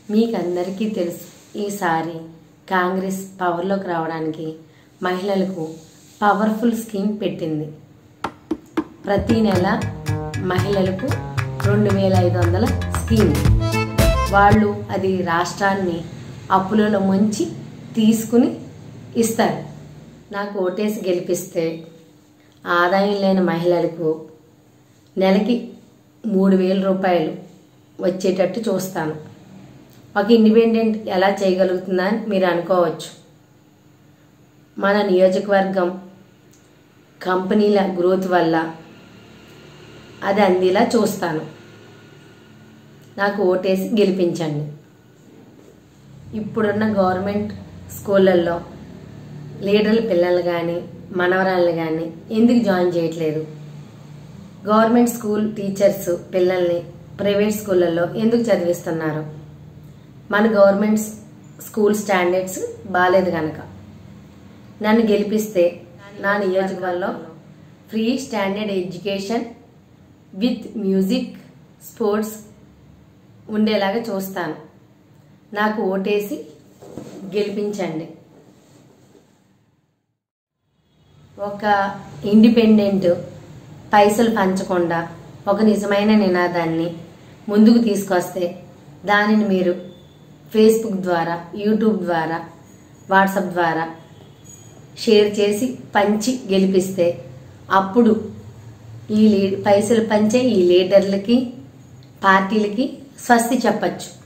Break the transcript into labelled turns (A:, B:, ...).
A: మీకు అందరికీ తెలుసు ఈసారి కాంగ్రెస్ పవర్లోకి రావడానికి మహిళలకు పవర్ఫుల్ స్కీమ్ పెట్టింది ప్రతి నెల మహిళలకు రెండు వేల ఐదు వందల స్కీమ్ వాళ్ళు అది రాష్ట్రాన్ని అప్పులలో ముంచి తీసుకుని ఇస్తారు నాకు ఓటేసి గెలిపిస్తే ఆదాయం లేని మహిళలకు నెలకి మూడు వేల రూపాయలు వచ్చేటట్టు చూస్తాను ఒక ఇండిపెండెంట్ ఎలా చేయగలుగుతుందని మీరు అనుకోవచ్చు మన నియోజకవర్గం కంపెనీల గ్రోత్ వల్ల అది అందేలా చూస్తాను నాకు ఓటేసి గెలిపించండి ఇప్పుడున్న గవర్నమెంట్ స్కూళ్ళల్లో లీడర్ల పిల్లలు కానీ మనవరాళ్ళు కానీ ఎందుకు జాయిన్ చేయట్లేదు గవర్నమెంట్ స్కూల్ టీచర్స్ పిల్లల్ని ప్రైవేట్ స్కూళ్ళల్లో ఎందుకు చదివిస్తున్నారు మన గవర్నమెంట్ స్కూల్ స్టాండర్డ్స్ బాగాలేదు కనుక నన్ను గెలిపిస్తే నా నియోజకవర్గంలో free standard education with music sports ఉండేలాగా చూస్తాను నాకు ఓటేసి గెలిపించండి ఒక ఇండిపెండెంట్ పైసలు పంచకుండా ఒక నిజమైన నినాదాన్ని ముందుకు తీసుకొస్తే దానిని మీరు ఫేస్బుక్ ద్వారా యూట్యూబ్ ద్వారా వాట్సాప్ ద్వారా షేర్ చేసి పంచి గెలిపిస్తే అప్పుడు ఈ లీ పైసలు పంచే ఈ లీడర్లకి పార్టీలకి స్వస్తి చెప్పచ్చు